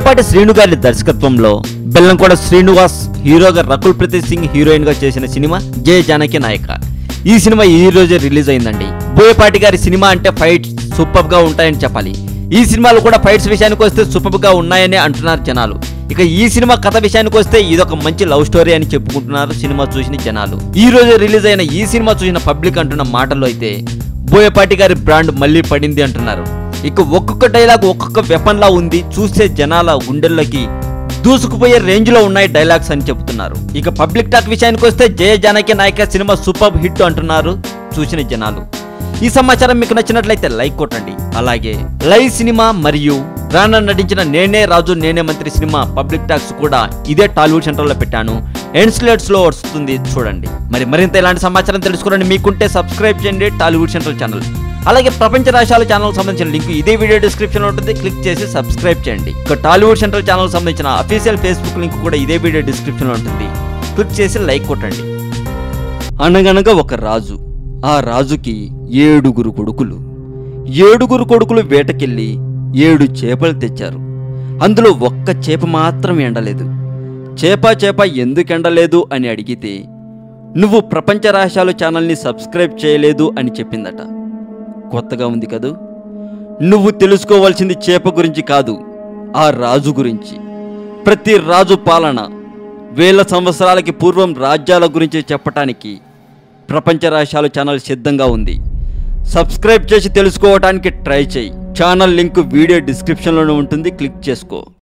బోయపాటి శ్రీను గారి దర్శకత్వంలో బెల్లంకొండ శ్రీనివాస్ హీరోగా రకుల్ ప్రీత్ సింగ్ హీరోయిన్ గా చేసిన సినిమా జయ జానకి నాయక ఈ సినిమా ఈ రోజే రిలీజ్ అయిందండి బోయపాటి గారి సినిమా అంటే ఫైట్స్ సూపర్ గా ఉంటాయని చెప్పాలి ఈ సినిమాలు కూడా ఫైట్స్ విషయానికి వస్తే సూపర్ గా ఉన్నాయని అంటున్నారు జనాలు ఇక ఈ సినిమా కథ విషయానికి వస్తే ఇదొక మంచి లవ్ స్టోరీ అని చెప్పుకుంటున్నారు సినిమా చూసిన జనాలు ఈ రోజు రిలీజ్ అయిన ఈ సినిమా చూసిన పబ్లిక్ అంటున్న మాటలు అయితే బోయపాటి గారి బ్రాండ్ మళ్ళీ పడింది అంటున్నారు ఇక ఒక్కొక్క డైలాగ్ ఒక్కొక్క వెపన్ లా ఉంది చూసే జనాల గుండెల్లోకి దూసుకుపోయే రేంజ్ లో ఉన్నాయి డైలాగ్స్ అని చెబుతున్నారు ఇక పబ్లిక్ టాక్ విషయానికి వస్తే జయ జానకి నాయక సినిమా సూపర్ హిట్ అంటున్నారు చూసిన జనాలు ఈ సమాచారం మీకు నచ్చినట్లయితే లైక్ కొట్టండి అలాగే లైవ్ సినిమా మరియు రానా నటించిన నేనే రాజు నేనే మంత్రి సినిమా పబ్లిక్ టాక్స్ కూడా ఇదే టాలీవుడ్ సెంటర్ లో పెట్టాను ఎండ్స్లెట్స్ లో వస్తుంది చూడండి మరి మరింత ఇలాంటి సమాచారం తెలుసుకోవాలని మీకుంటే సబ్స్క్రైబ్ చేయండి టాలీవుడ్ సెంట్రల్ ఛానల్ అలాగే ప్రపంచ రాష్ట్రాల ఛానల్ సంబంధించిన లింక్ ఇదే వీడియో డిస్క్రిప్షన్ లో ఉంటుంది క్లిక్ చేసి సబ్స్క్రైబ్ చేయండి ఇక టాలీవుడ్ సెంట్రల్ ఛానల్ సంబంధించిన అఫీషియల్ ఫేస్బుక్ లింక్ కూడా ఇదే వీడియో డిస్క్రిప్షన్ లో ఉంటుంది క్లిక్ చేసి లైక్ కొట్టండి అనగనగా ఒక రాజు ఆ రాజుకి ఏడుగురు కొడుకులు ఏడుగురు కొడుకులు వేటకెళ్ళి ఏడు చేపలు తెచ్చారు అందులో ఒక్క చేప మాత్రం ఎండలేదు చేప చేప ఎందుకు ఎండలేదు అని అడిగితే నువ్వు ప్రపంచ రహస్యాలు ఛానల్ని సబ్స్క్రైబ్ చేయలేదు అని చెప్పిందట కొత్తగా ఉంది కదూ నువ్వు తెలుసుకోవాల్సింది చేప గురించి కాదు ఆ రాజు గురించి ప్రతి రాజు పాలన వేల సంవత్సరాలకి పూర్వం రాజ్యాల గురించి చెప్పటానికి ప్రపంచ రహస్యాలు ఛానల్ సిద్ధంగా ఉంది సబ్స్క్రైబ్ చేసి తెలుసుకోవడానికి ట్రై చేయి ఛానల్ లింక్ వీడియో డిస్క్రిప్షన్లోనే ఉంటుంది క్లిక్ చేసుకో